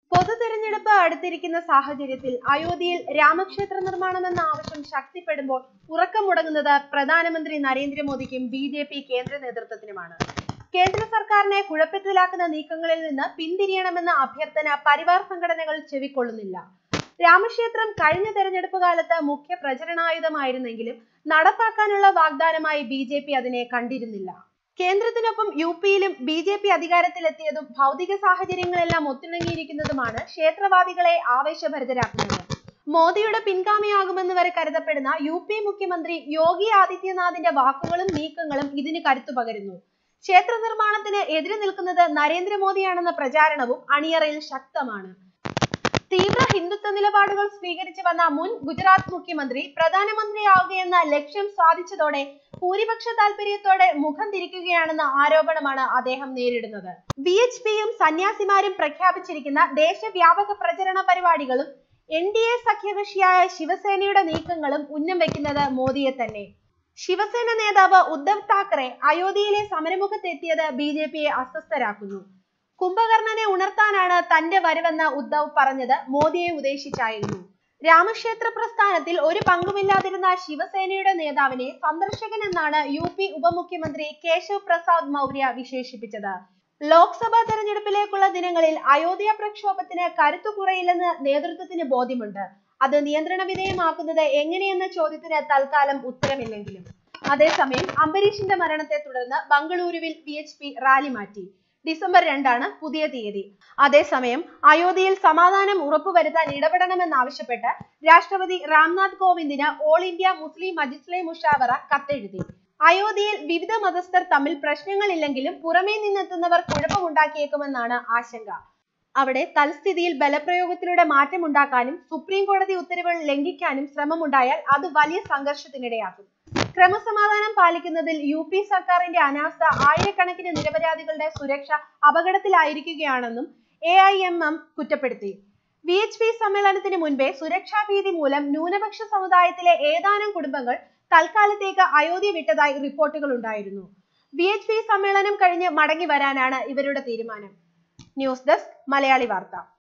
പൊതു തെരഞ്ഞെടുപ്പ് അടുത്തിരിക്കുന്ന സാഹചര്യത്തിൽ അയോധ്യയിൽ രാമക്ഷേത്ര നിർമ്മാണമെന്ന ആവശ്യം ശക്തിപ്പെടുമ്പോൾ ഉറക്കം മുടങ്ങുന്നത് പ്രധാനമന്ത്രി നരേന്ദ്രമോദിക്കും ബി ജെ പി കേന്ദ്ര നേതൃത്വത്തിനുമാണ് കേന്ദ്ര സർക്കാരിനെ കുഴപ്പത്തിലാക്കുന്ന നീക്കങ്ങളിൽ നിന്ന് പിന്തിരിയണമെന്ന അഭ്യർത്ഥന പരിവാർ സംഘടനകൾ ചെവിക്കൊള്ളുന്നില്ല രാമക്ഷേത്രം കഴിഞ്ഞ തെരഞ്ഞെടുപ്പ് കാലത്ത് മുഖ്യ പ്രചരണായുധമായിരുന്നെങ്കിലും നടപ്പാക്കാനുള്ള വാഗ്ദാനമായി ബി ജെ പി അതിനെ കണ്ടിരുന്നില്ല കേന്ദ്രത്തിനൊപ്പം യു പിയിലും ബി ജെ പി അധികാരത്തിലെത്തിയതും ഭൗതിക സാഹചര്യങ്ങളെല്ലാം ഒത്തിണങ്ങിയിരിക്കുന്നതുമാണ് ക്ഷേത്രവാദികളെ ആവേശഭരിതരാക്കുന്നത് മോദിയുടെ പിൻഗാമിയാകുമെന്ന് വരെ കരുതപ്പെടുന്ന യു പി മുഖ്യമന്ത്രി യോഗി ആദിത്യനാഥിന്റെ വാക്കുകളും നീക്കങ്ങളും ഇതിന് കരുത്തു പകരുന്നു ക്ഷേത്ര നിർമ്മാണത്തിന് എതിരെ നിൽക്കുന്നത് നരേന്ദ്രമോദിയാണെന്ന പ്രചാരണവും അണിയറയിൽ ശക്തമാണ് തീവ്ര ഹിന്ദുത്വ നിലപാടുകൾ സ്വീകരിച്ചു വന്ന മുൻ ഗുജറാത്ത് മുഖ്യമന്ത്രി പ്രധാനമന്ത്രിയാവുകയെന്ന ലക്ഷ്യം സാധിച്ചതോടെ ഭൂരിപക്ഷ താല്പര്യത്തോടെ മുഖം തിരിക്കുകയാണെന്ന ആരോപണമാണ് അദ്ദേഹം നേരിടുന്നത് ബി എച്ച് പിയും സന്യാസിമാരും പ്രഖ്യാപിച്ചിരിക്കുന്ന ദേശവ്യാപക പ്രചരണ പരിപാടികളും എൻ ഡി എ സഖ്യകക്ഷിയായ ശിവസേനയുടെ നീക്കങ്ങളും ഉന്നം വെക്കുന്നത് മോദിയെ തന്നെ ശിവസേന നേതാവ് ഉദ്ധവ് താക്കറെ അയോധ്യയിലെ സമരമുഖത്തെത്തിയത് ബി ജെ പിയെ അസ്വസ്ഥരാക്കുന്നു കുംഭകർണനെ ഉണർത്താനാണ് തന്റെ വരവെന്ന് ഉദ്ധവ് പറഞ്ഞത് മോദിയെ ഉദ്ദേശിച്ചായിരുന്നു രാമക്ഷേത്ര പ്രസ്ഥാനത്തിൽ ഒരു പങ്കുമില്ലാതിരുന്ന ശിവസേനയുടെ നേതാവിനെ സന്ദർശകൻ എന്നാണ് യു പി ഉപമുഖ്യമന്ത്രി കേശവ് പ്രസാദ് മൗര്യ വിശേഷിപ്പിച്ചത് ലോക്സഭാ തെരഞ്ഞെടുപ്പിലേക്കുള്ള ദിനങ്ങളിൽ അയോധ്യ പ്രക്ഷോഭത്തിന് കരുത്തു കുറയില്ലെന്ന് നേതൃത്വത്തിന് ബോധ്യമുണ്ട് അത് നിയന്ത്രണ വിധേയമാക്കുന്നത് എങ്ങനെയെന്ന ചോദ്യത്തിന് തൽക്കാലം ഉത്തരമില്ലെങ്കിലും അതേസമയം അംബരീഷിന്റെ മരണത്തെ തുടർന്ന് ബംഗളൂരുവിൽ ബി എച്ച് പി റാലി മാറ്റി ഡിസംബർ രണ്ടാണ് പുതിയ തീയതി അതേസമയം അയോധ്യയിൽ സമാധാനം ഉറപ്പുവരുത്താൻ ഇടപെടണമെന്നാവശ്യപ്പെട്ട് രാഷ്ട്രപതി രാംനാഥ് കോവിന്ദിന് ഓൾ ഇന്ത്യ മുസ്ലിം മജിസ്ലെ മുഷാവറ കത്തെഴുതി അയോധ്യയിൽ വിവിധ മതസ്ഥർ തമ്മിൽ പ്രശ്നങ്ങളില്ലെങ്കിലും പുറമേ നിന്നെത്തുന്നവർ കുഴപ്പമുണ്ടാക്കിയേക്കുമെന്നാണ് ആശങ്ക അവിടെ തൽസ്ഥിതിയിൽ ബലപ്രയോഗത്തിലൂടെ മാറ്റമുണ്ടാക്കാനും സുപ്രീം കോടതി ഉത്തരവുകൾ ലംഘിക്കാനും ശ്രമമുണ്ടായാൽ അത് വലിയ സംഘർഷത്തിനിടയാക്കും ക്രമസമാധാനം പാലിക്കുന്നതിൽ യു പി സർക്കാരിന്റെ അനാസ്ഥ ആയിരക്കണക്കിന് നിരപരാധികളുടെ സുരക്ഷ അപകടത്തിലായിരിക്കുകയാണെന്നും എ ഐ എം എം കുറ്റപ്പെടുത്തി വി എച്ച് പി സമ്മേളനത്തിന് മുൻപേ സുരക്ഷാ ഭീതി മൂലം ന്യൂനപക്ഷ സമുദായത്തിലെ ഏതാനും കുടുംബങ്ങൾ തൽക്കാലത്തേക്ക് അയോധ്യ വിട്ടതായി റിപ്പോർട്ടുകൾ ഉണ്ടായിരുന്നു വി എച്ച് പി സമ്മേളനം കഴിഞ്ഞ് മടങ്ങി വരാനാണ് ഇവരുടെ തീരുമാനം ന്യൂസ് ഡെസ്ക് മലയാളി വാർത്ത